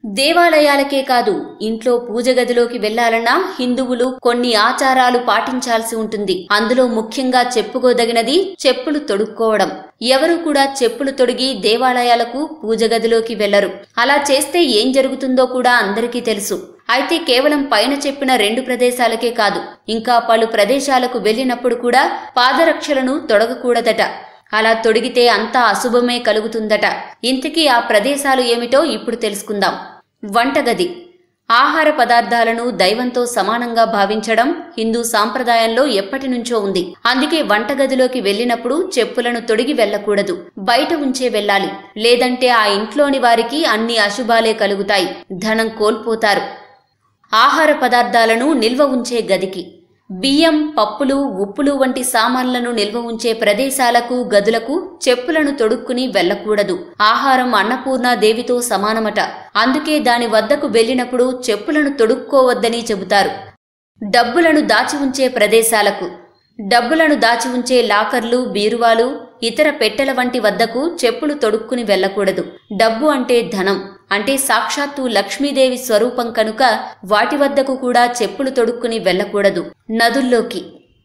దేవాలయాలకే కాదు ఇంట్లో పూజ గదిలోకి వెళ్లాలన్నా హిందువులు కొన్ని ఆచారాలు పాటించాల్సి ఉంటుంది అందులో ముఖ్యంగా చెప్పుకోదగినది చెప్పులు తొడుక్కోవడం ఎవరు కూడా చెప్పులు తొడిగి దేవాలయాలకు పూజ గదిలోకి వెళ్లరు అలా చేస్తే ఏం జరుగుతుందో కూడా అందరికీ తెలుసు అయితే కేవలం పైన చెప్పిన రెండు ప్రదేశాలకే కాదు ఇంకా పలు ప్రదేశాలకు వెళ్ళినప్పుడు కూడా పాదరక్షలను తొడగకూడదట అలా తొడిగితే అంతా అశుభమే కలుగుతుందట ఇంతకీ ఆ ప్రదేశాలు ఏమిటో ఇప్పుడు తెలుసుకుందాం వంటగది ఆహార పదార్థాలను దైవంతో సమానంగా భావించడం హిందూ సాంప్రదాయంలో ఎప్పటి నుంచో ఉంది అందుకే వంటగదిలోకి వెళ్ళినప్పుడు చెప్పులను తొడిగి వెళ్ళకూడదు బయట ఉంచే వెళ్ళాలి లేదంటే ఆ ఇంట్లోని వారికి అన్ని అశుభాలే కలుగుతాయి ధనం కోల్పోతారు ఆహార పదార్థాలను నిల్వ ఉంచే గదికి బియ్యం పప్పులు ఉప్పులు వంటి సామాన్లను నిల్వ ఉంచే ప్రదేశాలకు గదులకు చెప్పులను తొడుక్కుని వెళ్ళకూడదు ఆహారం అన్నపూర్ణ దేవితో సమానమట అందుకే దాని వద్దకు వెళ్ళినప్పుడు చెప్పులను తొడుక్కోవద్దని చెబుతారు డబ్బులను దాచి ఉంచే ప్రదేశాలకు డబ్బులను దాచి ఉంచే లాకర్లు బీరువాలు ఇతర పెట్టెల వంటి వద్దకు చెప్పులు తొడుక్కుని వెళ్ళకూడదు డబ్బు అంటే ధనం అంటే సాక్షాత్తు లక్ష్మీదేవి స్వరూపం కనుక వాటి వద్దకు కూడా చెప్పులు తొడుక్కుని వెళ్ళకూడదు నదుల్లోకి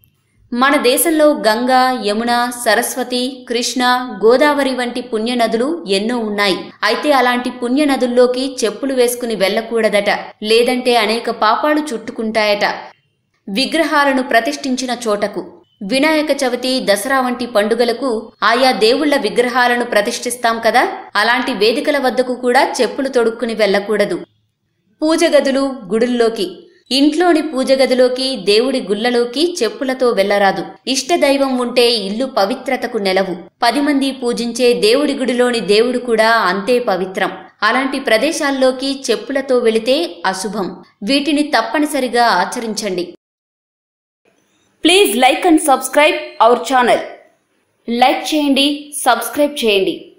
మన దేశంలో గంగా యమున సరస్వతి కృష్ణ గోదావరి వంటి పుణ్యనదులు ఎన్నో ఉన్నాయి అయితే అలాంటి పుణ్యనదుల్లోకి చెప్పులు వేసుకుని వెళ్ళకూడదట లేదంటే అనేక పాపాలు చుట్టుకుంటాయట విగ్రహాలను ప్రతిష్ఠించిన చోటకు వినాయక చవితి దసరా వంటి పండుగలకు ఆయా దేవుళ్ల విగ్రహాలను ప్రతిష్ఠిస్తాం కదా అలాంటి వేదికల వద్దకు కూడా చెప్పులు తొడుక్కుని వెళ్ళకూడదు పూజ గదులు గుడుల్లోకి ఇంట్లోని పూజ గదిలోకి దేవుడి గుళ్ళలోకి చెప్పులతో వెళ్లరాదు ఇష్టదైవం ఉంటే ఇల్లు పవిత్రతకు నెలవు పది మంది పూజించే దేవుడి గుడిలోని దేవుడు కూడా అంతే పవిత్రం అలాంటి ప్రదేశాల్లోకి చెప్పులతో వెళితే అశుభం వీటిని తప్పనిసరిగా ఆచరించండి please like and subscribe our channel like చేయండి సబ్స్క్రైబ్ చేయండి